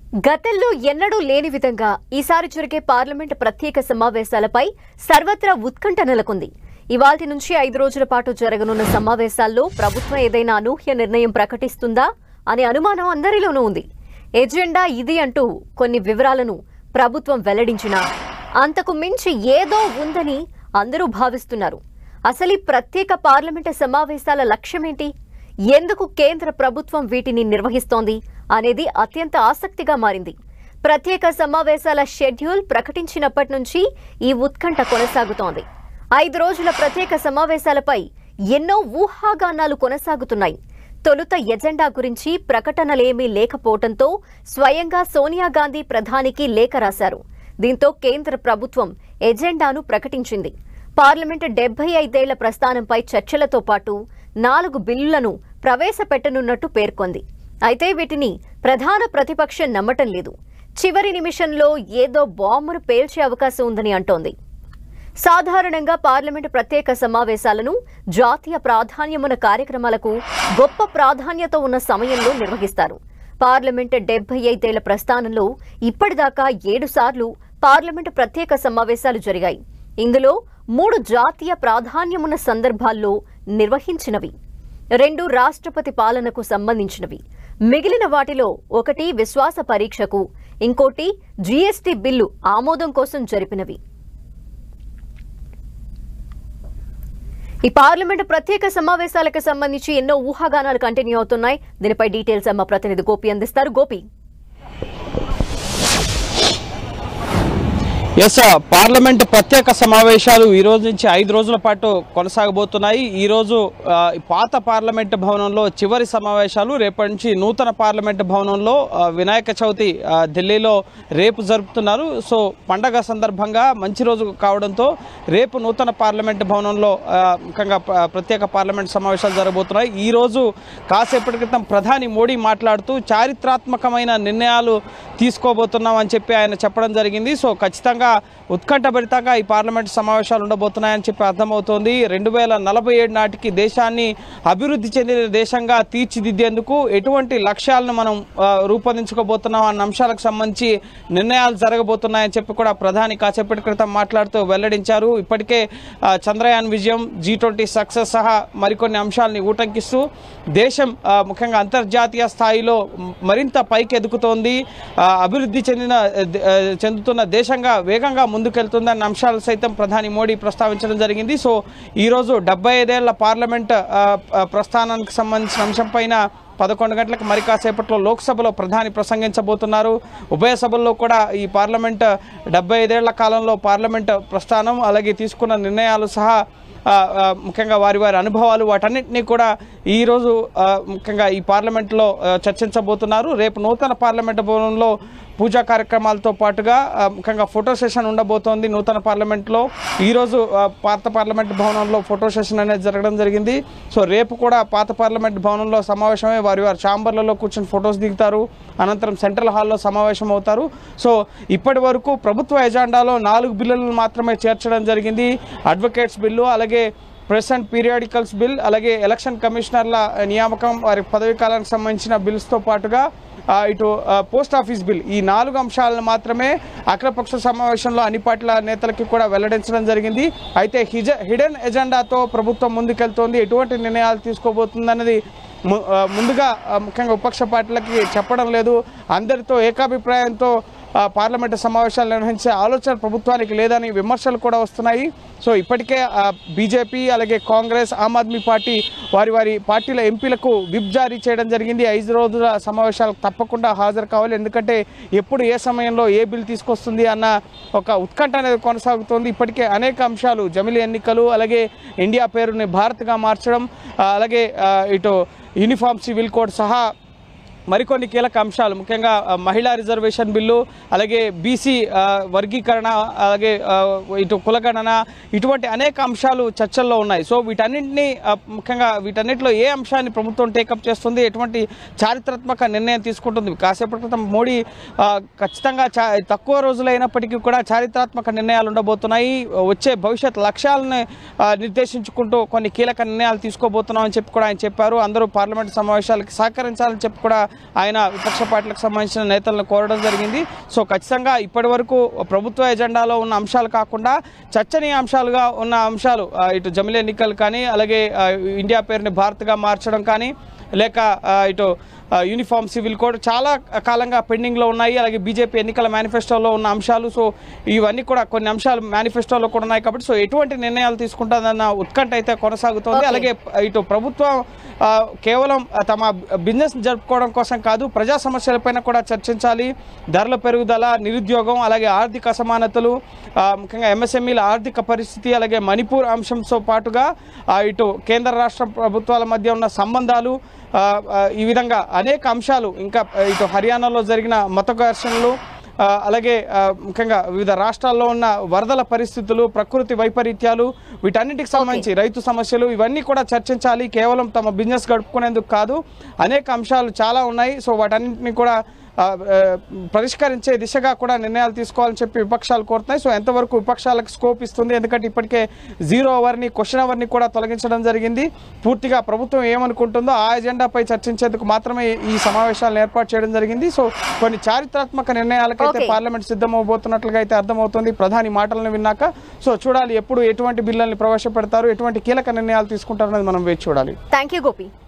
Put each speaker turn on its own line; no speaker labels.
గతంలో ఎన్నడూ లేని విధంగా ఈసారి జరిగే పార్లమెంట్ ప్రత్యేక సమావేశాలపై సర్వత్రా ఉత్కంఠ నెలకొంది ఇవాల్టి నుంచి ఐదు రోజుల పాటు జరగనున్న సమావేశాల్లో ప్రభుత్వం ఏదైనా అనూహ్య నిర్ణయం ప్రకటిస్తుందా అనే అనుమానం అందరిలోనూ ఉంది ఎజెండా ఇది అంటూ కొన్ని వివరాలను ప్రభుత్వం వెల్లడించినా అంతకు మించి ఏదో ఉందని అందరూ భావిస్తున్నారు అసలు ఈ ప్రత్యేక పార్లమెంటు సమావేశాల లక్ష్యమేంటి ఎందుకు కేంద్ర ప్రభుత్వం వీటిని నిర్వహిస్తోంది అనేది అత్యంత ఆసక్తిగా మారింది ప్రత్యేక సమావేశాల షెడ్యూల్ ప్రకటించినప్పటి నుంచి ఈ ఉత్కంఠ కొనసాగుతోంది ఐదు రోజుల ప్రత్యేక సమావేశాలపై ఎన్నో ఊహాగానాలు కొనసాగుతున్నాయి తొలుత ఎజెండా గురించి ప్రకటనలేమీ లేకపోవడంతో స్వయంగా సోనియా గాంధీ ప్రధానికి లేఖ రాశారు దీంతో కేంద్ర ప్రభుత్వం ఎజెండాను ప్రకటించింది పార్లమెంటు డెబ్బై ఐదేళ్ల ప్రస్థానంపై చర్చలతో పాటు నాలుగు బిల్లులను ప్రవేశపెట్టనున్నట్టు పేర్కొంది అయితే వీటిని ప్రధాన ప్రతిపక్షం నమ్మటం లేదు చివరి నిమిషంలో ఏదో బాంబును పేల్చే అవకాశం ఉందని అంటోంది సాధారణంగా పార్లమెంటు ప్రత్యేక సమావేశాలను జాతీయ ప్రాధాన్యమున్న కార్యక్రమాలకు గొప్ప ప్రాధాన్యత ఉన్న సమయంలో నిర్వహిస్తారు పార్లమెంటు డెబ్బై ఐదేళ్ల ప్రస్థానంలో ఇప్పటిదాకా ఏడు సార్లు పార్లమెంటు ప్రత్యేక సమావేశాలు జరిగాయి ఇందులో మూడు జాతీయ ప్రాధాన్యమున్న సందర్భాల్లో నిర్వహించినవి రెండు రాష్ట్రపతి పాలనకు సంబంధించినవి మిగిలిన వాటిలో ఒకటి విశ్వాస పరీక్షకు ఇంకోటి జీఎస్టీ బిల్లు ఆమోదం కోసం జరిపినవి ఈ పార్లమెంటు ప్రత్యేక సమావేశాలకు సంబంధించి ఎన్నో ఊహాగానాలు కంటిన్యూ అవుతున్నాయి దీనిపై డీటెయిల్స్ మా ప్రతినిధి గోపి అందిస్తారు గోపి
ఎస్ పార్లమెంట్ ప్రత్యేక సమావేశాలు ఈ రోజు నుంచి ఐదు రోజుల పాటు కొనసాగబోతున్నాయి ఈ రోజు ఆ, పాత పార్లమెంట్ భవనంలో చివరి సమావేశాలు రేపటి నుంచి నూతన పార్లమెంట్ భవనంలో ఆ, వినాయక చవితి ఆ, ఢిల్లీలో రేపు జరుపుతున్నారు సో పండగ సందర్భంగా మంచి రోజు కావడంతో రేపు నూతన పార్లమెంట్ భవనంలో ఆ, ముఖ్యంగా ప్ర- ప్రత్యేక పార్లమెంట్ సమావేశాలు జరగబోతున్నాయి ఈ రోజు కాసేపటి క్రితం ప్రధాని మోడీ మాట్లాడుతూ చారిత్రాత్మకమైన నిర్ణయాలు తీసుకోబోతున్నాం అని చెప్పి ఆయన చెప్పడం జరిగింది సో ఖచ్చితంగా ఉత్కంఠభరితంగా ఈ పార్లమెంట్ సమావేశాలు ఉండబోతున్నాయని చెప్పి అర్థమవుతోంది రెండు వేల నలభై ఏడు నాటికి దేశాన్ని అభివృద్ధి చెందిన దేశంగా తీర్చిదిద్దేందుకు ఎటువంటి లక్ష్యాలను మనం ఆ, రూపొందించుకోబోతున్నాం అన్న అంశాలకు సంబంధించి నిర్ణయాలు జరగబోతున్నాయని చెప్పి కూడా ప్రధాని కాసేపటి క్రితం మాట్లాడుతూ వెల్లడించారు ఇప్పటికే ఆ, చంద్రయాన్ విజయం జీ ట్వంటీ సక్సెస్ సహా మరికొన్ని అంశాలని ఊటంకిస్తూ దేశం ఆ, ముఖ్యంగా అంతర్జాతీయ స్థాయిలో మరింత పైకి ఎదుగుతోంది ఆ, అభివృద్ధి చెందిన ఆ, చెందుతున్న దేశంగా వేగంగా ముందుకెళ్తుందన్న అంశాలు సైతం ప్రధాని మోడీ ప్రస్తావించడం జరిగింది సో ఈరోజు డెబ్బై ఐదేళ్ల పార్లమెంట్ ఆ, ఆ, ప్రస్థానానికి సంబంధించిన అంశం పైన పదకొండు గంటలకు మరి కాసేపట్లో లోక్సభలో ప్రధాని ప్రసంగించబోతున్నారు ఉభయ సభల్లో కూడా ఈ పార్లమెంట్ డెబ్బై ఐదేళ్ల కాలంలో పార్లమెంట్ ప్రస్థానం అలాగే తీసుకున్న నిర్ణయాలు సహా ఆ, ఆ, ముఖ్యంగా వారి వారి అనుభవాలు వాటన్నిటినీ కూడా ఈరోజు ఆ, ముఖ్యంగా ఈ పార్లమెంట్లో ఆ, చర్చించబోతున్నారు రేపు నూతన పార్లమెంట్ భవనంలో పూజా కార్యక్రమాలతో పాటుగా ఆ, ముఖ్యంగా ఫోటో సెషన్ ఉండబోతోంది నూతన పార్లమెంట్లో ఈరోజు ఆ, పాత పార్లమెంట్ భవనంలో ఫోటో సెషన్ అనేది జరగడం జరిగింది సో రేపు కూడా పాత పార్లమెంట్ భవనంలో సమావేశమై వారి వారి ఛాంబర్లలో కూర్చొని ఫొటోస్ దిగుతారు అనంతరం సెంట్రల్ హాల్లో సమావేశం అవుతారు సో ఇప్పటి వరకు ప్రభుత్వ ఎజెండాలో నాలుగు బిల్లులను మాత్రమే చేర్చడం జరిగింది అడ్వకేట్స్ బిల్లు అలాగే ప్రెస్ అండ్ పీరియాడికల్స్ బిల్ అలాగే ఎలక్షన్ కమిషనర్ల నియామకం వారి పదవీ కాలానికి సంబంధించిన బిల్స్తో పాటుగా ఆ, ఇటు ఆ, పోస్ట్ ఆఫీస్ బిల్ ఈ నాలుగు అంశాలను మాత్రమే అఖిలపక్ష సమావేశంలో అన్ని పార్టీల నేతలకి కూడా వెల్లడించడం జరిగింది అయితే హిజ హిడెన్ ఎజెండాతో ప్రభుత్వం ముందుకెళ్తోంది ఎటువంటి నిర్ణయాలు తీసుకోబోతుందన్నది ము- ఆ, ముందుగా ఆ, ముఖ్యంగా విపక్ష పార్టీలకి చెప్పడం లేదు అందరితో ఏకాభిప్రాయంతో ఆ, పార్లమెంటు సమావేశాలు నిర్వహించే ఆలోచన ప్రభుత్వానికి లేదని విమర్శలు కూడా వస్తున్నాయి సో ఇప్పటికే ఆ, బీజేపీ అలాగే కాంగ్రెస్ ఆమ్ ఆద్మీ పార్టీ వారి వారి పార్టీల ఎంపీలకు విప్ జారీ చేయడం జరిగింది ఐదు రోజుల సమావేశాలకు తప్పకుండా హాజరు కావాలి ఎందుకంటే ఎప్పుడు ఏ సమయంలో ఏ బిల్ తీసుకొస్తుంది అన్న ఒక ఉత్కంఠ అనేది కొనసాగుతోంది ఇప్పటికే అనేక అంశాలు జమిలీ ఎన్నికలు అలాగే ఇండియా పేరుని భారత్గా మార్చడం ఆ, అలాగే ఆ, ఇటు యూనిఫామ్ సివిల్ కోడ్ సహా మరికొన్ని కీలక అంశాలు ముఖ్యంగా ఆ, మహిళా రిజర్వేషన్ బిల్లు అలాగే బీసీ ఆ, వర్గీకరణ అలాగే ఆ, ఇటు కులగణన ఇటువంటి అనేక అంశాలు చర్చల్లో ఉన్నాయి సో వీటన్నింటినీ ఆ, ముఖ్యంగా వీటన్నిటిలో ఏ అంశాన్ని ప్రభుత్వం టేకప్ చేస్తుంది ఎటువంటి చారిత్రాత్మక నిర్ణయం తీసుకుంటుంది కాసేపటి క్రితం మోడీ ఆ, ఖచ్చితంగా చా తక్కువ రోజులైనప్పటికీ కూడా చారిత్రాత్మక నిర్ణయాలు ఉండబోతున్నాయి వచ్చే భవిష్యత్ లక్ష్యాలను ఆ, నిర్దేశించుకుంటూ కొన్ని కీలక నిర్ణయాలు తీసుకోబోతున్నామని చెప్పి కూడా ఆయన చెప్పారు అందరూ పార్లమెంట్ సమావేశాలకు సహకరించాలని చెప్పి కూడా ఆయన విపక్ష పార్టీలకు సంబంధించిన నేతలను కోరడం జరిగింది సో ఖచ్చితంగా ఇప్పటి వరకు ప్రభుత్వ ఎజెండాలో ఉన్న అంశాలు కాకుండా చర్చనీయ అంశాలుగా ఉన్న అంశాలు ఆ, ఇటు జమిలీ ఎన్నికలు కానీ అలాగే ఆ, ఇండియా పేరుని భారత్గా మార్చడం కానీ లేక ఆ, ఇటు ఆ, యూనిఫామ్ సివిల్ కోడ్ చాలా కాలంగా పెండింగ్లో ఉన్నాయి అలాగే బీజేపీ ఎన్నికల మేనిఫెస్టోలో ఉన్న అంశాలు సో ఇవన్నీ కూడా కొన్ని అంశాలు మేనిఫెస్టోలో కూడా ఉన్నాయి కాబట్టి సో ఎటువంటి నిర్ణయాలు తీసుకుంటుందన్న ఉత్కంఠ అయితే కొనసాగుతోంది
Okay.
అలాగే ఇటు ప్రభుత్వం ఆ, కేవలం తమ బిజినెస్ జరుపుకోవడం కోసం కాదు ప్రజా సమస్యలపైన కూడా చర్చించాలి ధరల పెరుగుదల నిరుద్యోగం అలాగే ఆర్థిక అసమానతలు ఆ, ముఖ్యంగా ఎంఎస్ఎంఈల ఆర్థిక పరిస్థితి అలాగే మణిపూర్ అంశంతో పాటుగా ఆ, ఇటు కేంద్ర రాష్ట్ర ప్రభుత్వాల మధ్య ఉన్న సంబంధాలు ఆ, ఆ, ఈ విధంగా అనేక అంశాలు ఇంకా ఇటు హర్యానాలో జరిగిన మత ఘర్షణలు ఆ, అలాగే ఆ, ముఖ్యంగా వివిధ రాష్ట్రాల్లో ఉన్న వరదల పరిస్థితులు ప్రకృతి వైపరీత్యాలు వీటన్నిటికి సంబంధించి రైతు సమస్యలు ఇవన్నీ కూడా చర్చించాలి కేవలం తమ బిజినెస్ గడుపుకునేందుకు కాదు అనేక అంశాలు చాలా ఉన్నాయి సో వాటన్నింటినీ కూడా ఆ, ఆ, పరిష్కరించే దిశగా కూడా నిర్ణయాలు తీసుకోవాలని చెప్పి విపక్షాలు కోరుతున్నాయి సో ఎంతవరకు విపక్షాలకు స్కోప్ ఇస్తుంది ఎందుకంటే ఇప్పటికే జీరో అవర్ని క్వశ్చన్ అవర్ని కూడా తొలగించడం జరిగింది పూర్తిగా ప్రభుత్వం ఏమనుకుంటుందో ఆ ఎజెండాపై చర్చించేందుకు మాత్రమే ఈ సమావేశాలను ఏర్పాటు చేయడం జరిగింది సో కొన్ని చారిత్రాత్మక నిర్ణయాలకైతే
Okay.
పార్లమెంట్ సిద్ధమవబోతున్నట్లుగా అయితే అర్థమవుతుంది ప్రధాని మాటలను విన్నాక సో చూడాలి ఎప్పుడు ఎటువంటి బిల్లుల్ని ప్రవేశపెడతారు ఎటువంటి కీలక నిర్ణయాలు తీసుకుంటారనేది మనం వేచి చూడాలి
థ్యాంక్ యూ గోపి